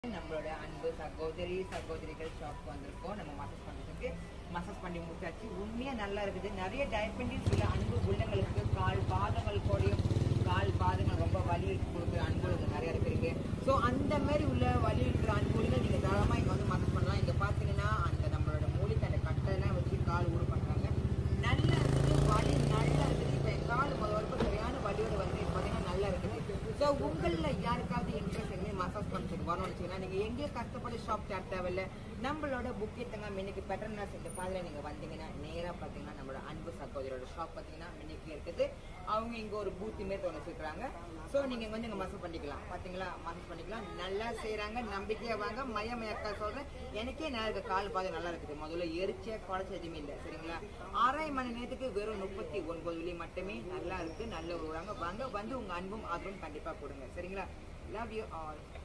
நம்மளோட அன்பு சகோதரி சகோதரிகள் ஷாப் வந்திருக்கோம் நம்ம மசாஜ் பண்ணுறதுக்கு மசாஜ் பண்ணி முடிச்சாச்சு உண்மையா நல்லா இருக்குது நிறைய டயபெட்டிஸ் உள்ள அன்பு உள்ளங்களுக்கு கால் பாதங்கள் கூடயும் கால் பாதங்கள் ரொம்ப வலி கொடுக்குற அன்புகள் நிறைய இருக்கு ஸோ அந்த மாதிரி உள்ள வலி இருக்கிற அன்புகள் நீங்க தாராளமா இங்க வந்து மசாஜ் பண்ணலாம் இங்க பாத்தீங்கன்னா அந்த நம்மளோட மூலிகை அந்த கட்டெல்லாம் வச்சு கால் ஊடு பண்றாங்க நல்லா இருக்குது வலி நல்லா இருக்குது இப்போ என் கால் முதல் வரைக்கும் சரியான வலியோட வந்து இப்போ பார்த்தீங்கன்னா நல்லா இருக்குது ஸோ உங்களில் யாருக்காவது இன்ட்ரெஸ்ட் எங்கேயும் மசாஜ் பண்ணுறதுக்கு வரணும்னு வச்சுக்கோங்க நீங்கள் எங்கேயும் கஷ்டப்பட்டு ஷாப் தேட தேவையில்ல நம்மளோட புக்கியத்தங்க மின்னுக்கு பெட்டர்னஸ் இந்த பாதையில் நீங்கள் வந்தீங்கன்னா நேராக பார்த்தீங்கன்னா நம்மளோட அன்பு சகோதரோட ஷாப் பார்த்தீங்கன்னா மின்னுக்கு இருக்குது அவங்க இங்கே ஒரு பூத்தி மாரி ஒன்று வச்சுருக்காங்க ஸோ நீங்கள் இங்கே வந்து இங்கே மசாஜ் பண்ணிக்கலாம் பார்த்தீங்களா மசாஜ் பண்ணிக்கலாம் நல்லா செய்கிறாங்க நம்பிக்கையாக வாங்க மய மயக்கா சொல்கிறேன் எனக்கே நான் இருக்க கால் பாதை நல்லா இருக்குது முதல்ல எரிச்ச குறைச்ச எதுவுமே இல்லை சரிங்களா அரை மணி நேரத்துக்கு வெறும் முப்பத்தி ஒன்பது வழி மட்டுமே நல்லா இருக்கு நல்ல விடுறாங்க வாங்க வந்து உங்க அன்பும் ஆதரவும் கண்டிப்பா கொடுங்க சரிங்களா லவ் யூ ஆல்